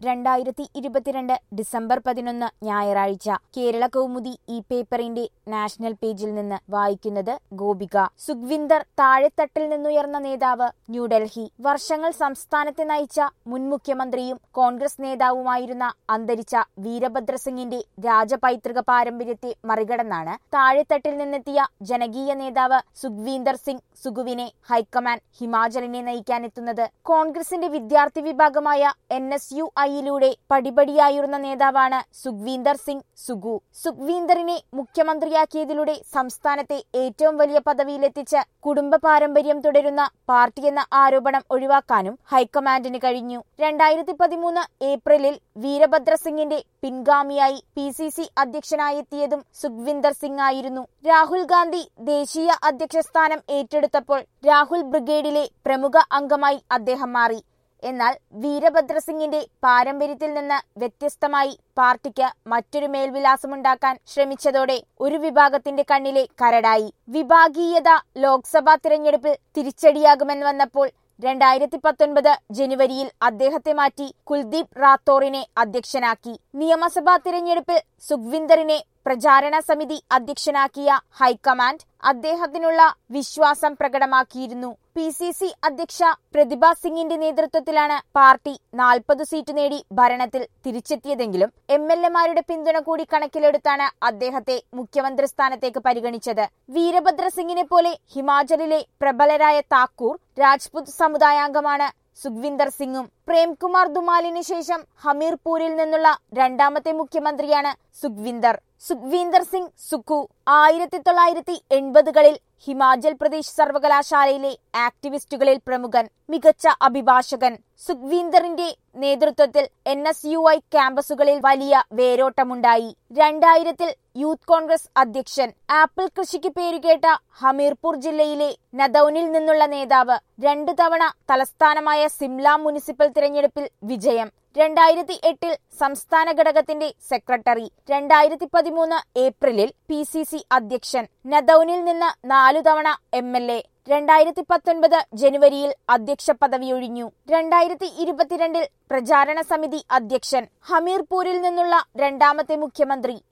രണ്ടായിരത്തി ഇരുപത്തിരണ്ട് ഡിസംബർ പതിനൊന്ന് ഞായറാഴ്ച കേരള കൗമുദി ഈ പേപ്പറിന്റെ നാഷണൽ പേജിൽ നിന്ന് വായിക്കുന്നത് ഗോപിക സുഖ്വിന്ദർ താഴെത്തട്ടിൽ നിന്നുയർന്ന നേതാവ് ന്യൂഡൽഹി വർഷങ്ങൾ സംസ്ഥാനത്തെ നയിച്ച മുൻ മുഖ്യമന്ത്രിയും കോൺഗ്രസ് നേതാവുമായിരുന്ന അന്തരിച്ച വീരഭദ്രസിംഗിന്റെ രാജപൈതൃക പാരമ്പര്യത്തെ മറികടന്നാണ് താഴെത്തട്ടിൽ നിന്നെത്തിയ ജനകീയ നേതാവ് സുഖ്വീന്ദർ സിംഗ് സുഗുവിനെ ഹൈക്കമാൻഡ് ഹിമാചലിനെ നയിക്കാനെത്തുന്നത് കോൺഗ്രസിന്റെ വിദ്യാർത്ഥി വിഭാഗമായ എൻ എസ് യു ഐയിലൂടെ പടിപടിയായിരുന്ന നേതാവാണ് സുഖ്വീന്ദർ സിംഗ് സുഗു സുഖ്വീന്ദറിനെ മുഖ്യമന്ത്രിയാക്കിയതിലൂടെ സംസ്ഥാനത്തെ ഏറ്റവും വലിയ പദവിയിലെത്തിച്ച് കുടുംബ പാരമ്പര്യം തുടരുന്ന പാർട്ടിയെന്ന ആരോപണം ഒഴിവാക്കാനും ഹൈക്കമാൻഡിന് കഴിഞ്ഞു രണ്ടായിരത്തി പതിമൂന്ന് ഏപ്രിലിൽ വീരഭദ്രസിംഗിന്റെ പിൻഗാമിയായി പി സി സി അധ്യക്ഷനായെത്തിയതും സുഖ്വിന്ദർ സിംഗ് ആയിരുന്നു രാഹുൽ ഗാന്ധി ദേശീയ അധ്യക്ഷ സ്ഥാനം ഏറ്റെടുത്തപ്പോൾ രാഹുൽ ബ്രിഗേഡിലെ പ്രമുഖ അംഗമായി അദ്ദേഹം മാറി എന്നാൽ വീരഭദ്രസിംഗിന്റെ പാരമ്പര്യത്തിൽ നിന്ന് വ്യത്യസ്തമായി പാർട്ടിക്ക് മറ്റൊരു മേൽവിലാസമുണ്ടാക്കാൻ ശ്രമിച്ചതോടെ ഒരു വിഭാഗത്തിന്റെ കണ്ണിലെ കരടായി വിഭാഗീയത ലോക്സഭാ തിരഞ്ഞെടുപ്പിൽ തിരിച്ചടിയാകുമെന്ന് വന്നപ്പോൾ രണ്ടായിരത്തി പത്തൊൻപത് ജനുവരിയിൽ അദ്ദേഹത്തെ മാറ്റി കുൽദീപ് റാത്തോറിനെ അധ്യക്ഷനാക്കി നിയമസഭാ തിരഞ്ഞെടുപ്പിൽ സുഖ്വിന്ദറിനെ പ്രചാരണ സമിതി അധ്യക്ഷനാക്കിയ ഹൈക്കമാൻഡ് അദ്ദേഹത്തിനുള്ള വിശ്വാസം പ്രകടമാക്കിയിരുന്നു പി സി സി അധ്യക്ഷ പ്രതിഭ സിംഗിന്റെ നേതൃത്വത്തിലാണ് പാർട്ടി നാൽപ്പത് സീറ്റ് നേടി ഭരണത്തിൽ തിരിച്ചെത്തിയതെങ്കിലും എം എൽ എമാരുടെ പിന്തുണ കൂടി കണക്കിലെടുത്താണ് അദ്ദേഹത്തെ മുഖ്യമന്ത്രി സ്ഥാനത്തേക്ക് പരിഗണിച്ചത് വീരഭദ്ര സിംഗിനെ പോലെ ഹിമാചലിലെ പ്രബലരായ താക്കൂർ രാജ്പുത് സമുദായാംഗമാണ് സുഖ്വിന്ദർ സിംഗും പ്രേംകുമാർ ദുമാലിന് ശേഷം ഹമീർപൂരിൽ നിന്നുള്ള രണ്ടാമത്തെ മുഖ്യമന്ത്രിയാണ് സുഖ്വിന്ദർ സുഖ്വീന്ദർ സിംഗ് സുക്കു ആയിരത്തി തൊള്ളായിരത്തി എൺപതുകളിൽ ഹിമാചൽ പ്രദേശ് സർവകലാശാലയിലെ ആക്ടിവിസ്റ്റുകളിൽ പ്രമുഖൻ മികച്ച അഭിഭാഷകൻ സുഖ്വീന്ദറിന്റെ നേതൃത്വത്തിൽ എൻ എസ് യു ഐ ക്യാമ്പസുകളിൽ വലിയ വേരോട്ടമുണ്ടായി രണ്ടായിരത്തിൽ യൂത്ത് കോൺഗ്രസ് അധ്യക്ഷൻ ആപ്പിൾ കൃഷിക്ക് പേരുകേട്ട ഹമീർപൂർ ജില്ലയിലെ നദൌനിൽ നിന്നുള്ള നേതാവ് രണ്ടു തവണ തലസ്ഥാനമായ സിംല മുനിസിപ്പൽ തിരഞ്ഞെടുപ്പിൽ വിജയം രണ്ടായിരത്തി എട്ടിൽ സംസ്ഥാന ഘടകത്തിന്റെ സെക്രട്ടറി രണ്ടായിരത്തി പതിമൂന്ന് ഏപ്രിലിൽ പി സി സി അധ്യക്ഷൻ നദൌനിൽ നിന്ന് നാലു തവണ എം എൽ എ രണ്ടായിരത്തി പത്തൊൻപത് ജനുവരിയിൽ അധ്യക്ഷ പദവി ഒഴിഞ്ഞു രണ്ടായിരത്തി ഇരുപത്തിരണ്ടിൽ പ്രചാരണ സമിതി അധ്യക്ഷൻ ഹമീർപൂരിൽ നിന്നുള്ള രണ്ടാമത്തെ മുഖ്യമന്ത്രി